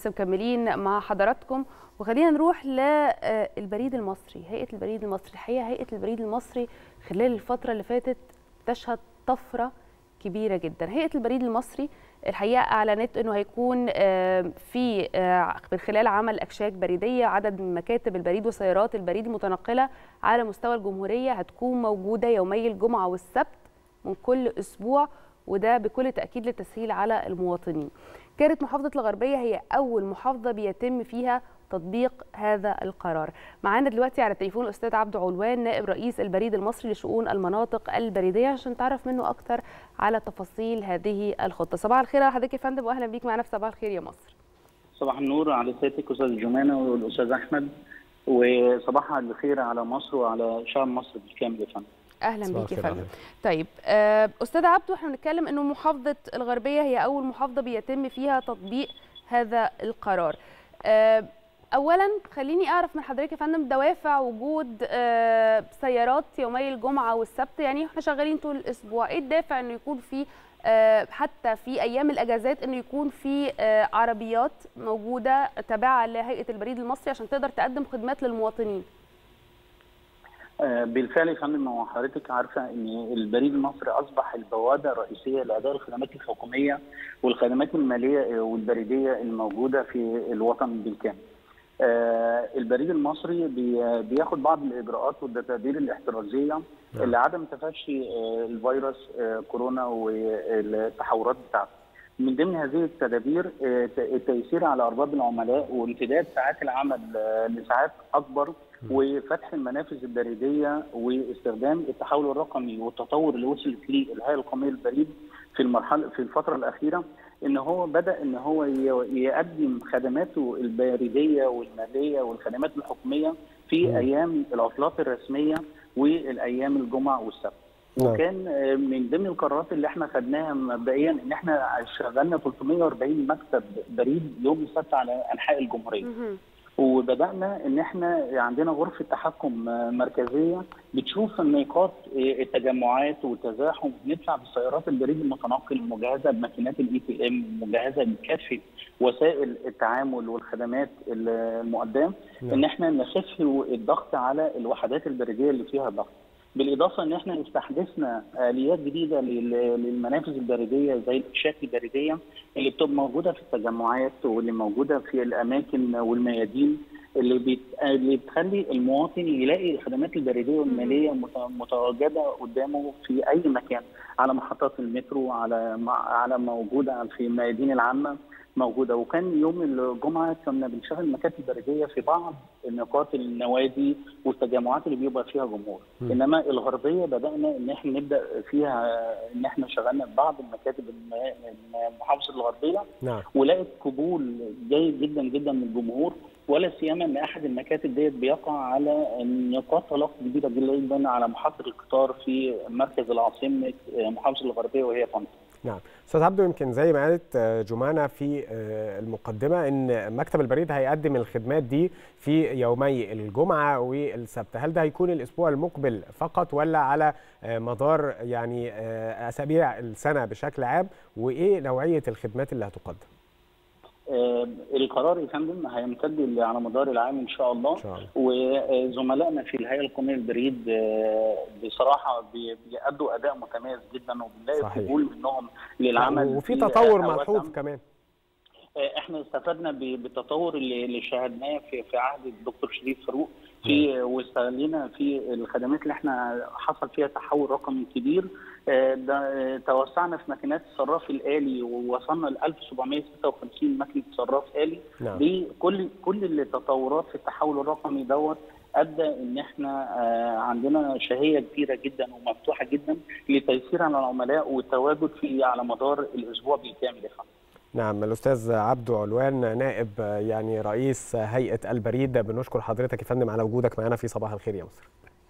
لسه مكملين مع حضراتكم وخلينا نروح للبريد المصري هيئه البريد المصري الحقيقه هيئه البريد المصري خلال الفتره اللي فاتت تشهد طفره كبيره جدا هيئه البريد المصري الحقيقه اعلنت انه هيكون في من خلال عمل اكشاك بريديه عدد من مكاتب البريد وسيارات البريد المتنقله على مستوى الجمهوريه هتكون موجوده يومي الجمعه والسبت من كل اسبوع وده بكل تاكيد للتسهيل على المواطنين كانت محافظه الغربيه هي اول محافظه بيتم فيها تطبيق هذا القرار معانا دلوقتي على التليفون الاستاذ عبد علوان نائب رئيس البريد المصري لشؤون المناطق البريديه عشان تعرف منه اكتر على تفاصيل هذه الخطه صباح الخير على حضرتك يا فندم واهلا بيك معانا في صباح الخير يا مصر صباح النور على سيادتك استاذ جمانه والاستاذ احمد وصباح الخير على مصر وعلى شعب مصر بالكامل يا فندم اهلا بيك يا فندم طيب استاذ عبدو احنا بنتكلم انه محافظه الغربيه هي اول محافظه بيتم فيها تطبيق هذا القرار اولا خليني اعرف من حضرتك يا فندم دوافع وجود سيارات يومي الجمعه والسبت يعني احنا شغالين طول الاسبوع ايه الدافع انه يكون في حتى في ايام الاجازات انه يكون في عربيات موجوده تابعه لهيئه البريد المصري عشان تقدر تقدم خدمات للمواطنين بالفعل يا فندم هو حضرتك عارفه ان البريد المصري اصبح البوابه الرئيسيه لاداء الخدمات الحكوميه والخدمات الماليه والبريديه الموجوده في الوطن بالكامل. آه البريد المصري بي بياخد بعض الاجراءات والتدابير الاحترازيه لعدم تفشي آه الفيروس آه كورونا والتحورات بتاعته. من ضمن هذه التدابير التيسير على ارباب العملاء وامتداد ساعات العمل لساعات اكبر وفتح المنافذ البريديه واستخدام التحول الرقمي والتطور اللي وصلت ليه الهيئه القوميه للبريد في المرحله في الفتره الاخيره ان هو بدا ان هو يقدم خدماته البريديه والماليه والخدمات الحكوميه في م. ايام العطلات الرسميه والايام الجمعه والسبت. وكان من ضمن القرارات اللي احنا خدناها مبدئيا ان احنا شغلنا 340 مكتب بريد يوم السبت على انحاء الجمهوريه. وبدانا ان احنا عندنا غرفه تحكم مركزيه بتشوف نقاط التجمعات والتزاحم بندفع بالسيارات البريد المتنقل المجهزه بماكينات الاي تي ام مجهزه بكافه وسائل التعامل والخدمات المقدمه ان احنا نخف الضغط على الوحدات البريديه اللي فيها ضغط. بالاضافه ان احنا استحدثنا اليات جديده للمنافذ البريديه زي الاكشاك البريديه اللي بتبقى موجوده في التجمعات واللي موجوده في الاماكن والميادين اللي بت... اللي بتخلي المواطن يلاقي الخدمات البريديه والماليه متواجده قدامه في اي مكان على محطات المترو على على موجوده في الميادين العامه موجوده وكان يوم الجمعه كنا بنشغل المكاتب البريديه في بعض نقاط النوادي والتجمعات اللي بيبقى فيها جمهور م. انما الغربيه بدانا ان احنا نبدا فيها ان احنا شغلنا بعض المكاتب محافظه الغربيه نعم. ولقت قبول جيد جدا جدا من الجمهور ولا سيما ان احد المكاتب ديت بيقع على نقاط تلاقي كبيره جدا على محطه القطار في مركز العاصمه محافظه الغربيه وهي طنطا. نعم استاذ عبدو يمكن زي ما قالت جمانه في المقدمه ان مكتب البريد هيقدم الخدمات دي في يومي الجمعه والسبت هل ده هيكون الاسبوع المقبل فقط ولا على مدار يعني اسابيع السنه بشكل عام وايه نوعيه الخدمات اللي هتقدم آه القرار يا فندم هيمتد على مدار العام ان شاء الله, إن شاء الله. وزملائنا في الهيئه القوميه للبريد آه بصراحه بيأدوا اداء متميز جدا وبنلاقي قبول منهم للعمل وفي تطور ملحوظ كمان آه احنا استفدنا بالتطور اللي, اللي شاهدناه في في عهد الدكتور شريف فاروق في واستغلينا في الخدمات اللي احنا حصل فيها تحول رقمي كبير ده توسعنا في ماكينات الصراف الالي ووصلنا ل 1756 ماكينه صراف الي نعم. دي كل كل التطورات في التحول الرقمي دوت ادى ان احنا عندنا شهيه كبيره جدا ومفتوحه جدا لتيسير على العملاء والتواجد في على مدار الاسبوع بالكامل يا فندم. نعم الاستاذ عبدو علوان نائب يعني رئيس هيئه البريد بنشكر حضرتك يا فندم على وجودك معنا في صباح الخير يا مصر.